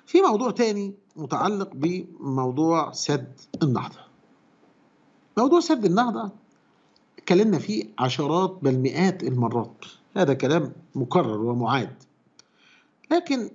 في موضوع تاني متعلق بموضوع سد النهضة موضوع سد النهضة اتكلمنا فيه عشرات بل مئات المرات هذا كلام مكرر ومعاد لكن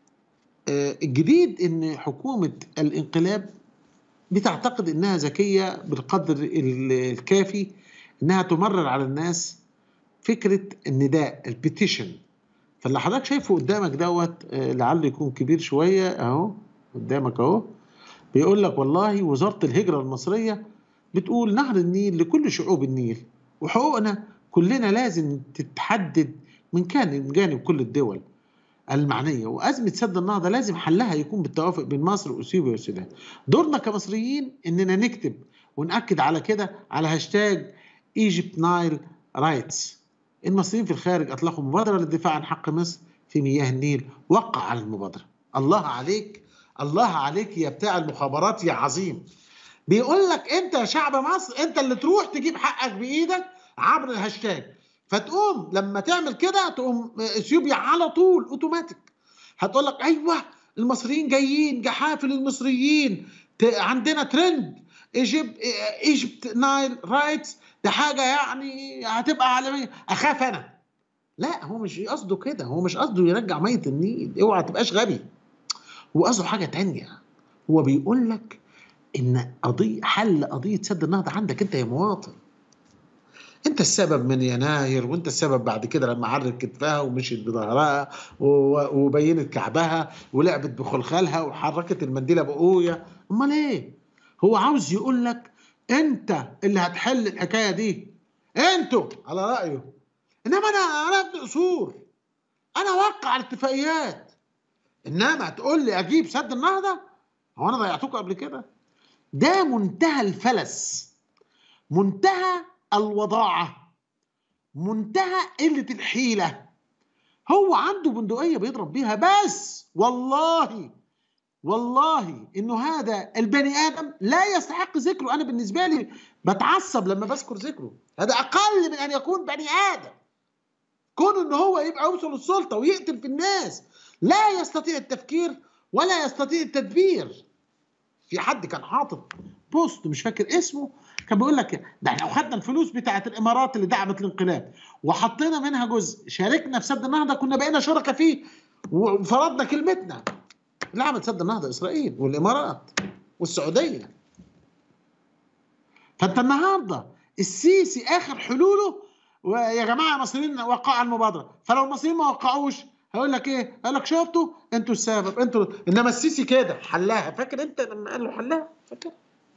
الجديد ان حكومة الانقلاب بتعتقد انها ذكية بالقدر الكافي انها تمرر على الناس فكرة النداء البيتيشن فاللي حضرتك شايفه قدامك دوت لعله يكون كبير شوية اهو قدامك اهو بيقول لك والله وزارة الهجرة المصرية بتقول نهر النيل لكل شعوب النيل وحقوقنا كلنا لازم تتحدد من كان من جانب كل الدول المعنيه وازمه سد النهضه لازم حلها يكون بالتوافق بين مصر واثيوبيا والسودان. دورنا كمصريين اننا نكتب ونأكد على كده على هاشتاج ايجيبت نايل رايتس. المصريين في الخارج اطلقوا مبادره للدفاع عن حق مصر في مياه النيل وقع على المبادره. الله عليك الله عليك يا بتاع المخابرات يا عظيم. بيقول لك انت يا شعب مصر انت اللي تروح تجيب حقك بايدك عبر الهاشتاج فتقوم لما تعمل كده تقوم اثيوبيا على طول اوتوماتيك هتقول لك ايوه المصريين جايين جحافل المصريين عندنا ترند ايجيبت ايجيبت نايل رايتس ده حاجه يعني هتبقى عالميه اخاف انا لا هو مش قصده كده هو مش قصده يرجع ميه النيل اوعى تبقاش غبي هو قصده حاجه تانية هو بيقول لك ان قضيه حل قضيه سد النهضه عندك انت يا مواطن انت السبب من يناير وانت السبب بعد كده لما عرت كتفها ومشيت بظهرها وبينت كعبها ولعبت بخلخالها وحركت المنديله بقويه امال ايه هو عاوز يقول لك انت اللي هتحل الحكايه دي انتوا على رايه انما انا انا ابن اصول انا اوقع على الاتفاقيات انما تقول لي اجيب سد النهضه هو انا ضيعتكم قبل كده ده منتهى الفلس منتهى الوضاعة منتهى قلة الحيلة هو عنده بندقية بيضرب بيها بس والله والله انه هذا البني ادم لا يستحق ذكره انا بالنسبه لي بتعصب لما بذكر ذكره هذا اقل من ان يكون بني ادم كون ان هو يبقى يوصل السلطه ويقتل في الناس لا يستطيع التفكير ولا يستطيع التدبير في حد كان حاطط بوست مش فاكر اسمه كان بيقول لك ده احنا لو خدنا الفلوس بتاعت الامارات اللي دعمت الانقلاب وحطينا منها جزء شاركنا في سد النهضه كنا بقينا شركاء فيه وفرضنا كلمتنا اللي عمل سد النهضه اسرائيل والامارات والسعوديه فانت النهارده السيسي اخر حلوله ويا جماعه يا مصريين وقعوا المبادره فلو المصريين ما وقعوش هيقول لك ايه؟ قال لك شفتوا انتوا السبب انتوا انما السيسي كده حلاها فاكر انت لما قال له حلاها فاكر؟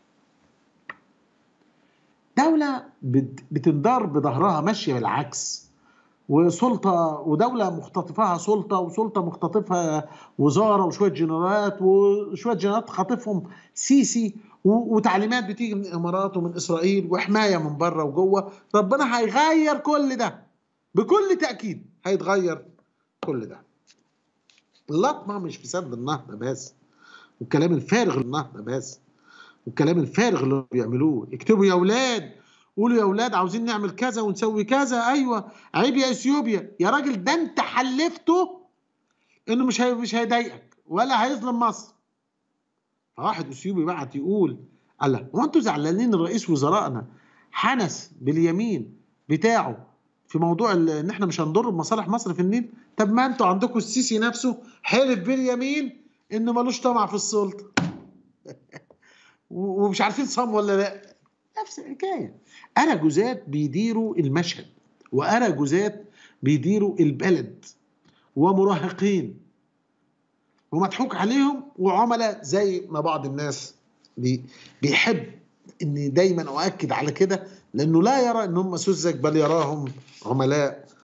دولة بتندار بظهرها ماشية بالعكس وسلطة ودولة مختطفاها سلطة وسلطة مختطفها وزارة وشوية جنرالات وشوية جنرالات خاطفهم سيسي وتعليمات بتيجي من الإمارات ومن إسرائيل وحماية من بره وجوه ربنا هيغير كل ده بكل تأكيد هيتغير كل ده اللطمة مش في سد النهضة بس والكلام الفارغ النهضة بس والكلام الفارغ اللي بيعملوه اكتبوا يا اولاد قولوا يا اولاد عاوزين نعمل كذا ونسوي كذا ايوه عيب يا اثيوبيا يا راجل ده انت حلفته انه مش هي مش هيضايقك ولا هيظلم مصر فواحد اثيوبي بعت يقول الله هو انتوا زعلانين رئيس وزرائنا حنس باليمين بتاعه في موضوع ان احنا مش هنضر بمصالح مصر في النيل طب ما انتوا عندكم السيسي نفسه حلف باليمين انه ملوش طمع في السلطه ومش عارفين صم ولا لا نفس الحكايه انا جزات بيديروا المشهد وانا جزات بيديروا البلد ومراهقين ومضحوك عليهم وعملاء زي ما بعض الناس بي بيحب اني دايما اؤكد على كده لانه لا يرى ان هم سذج بل يراهم عملاء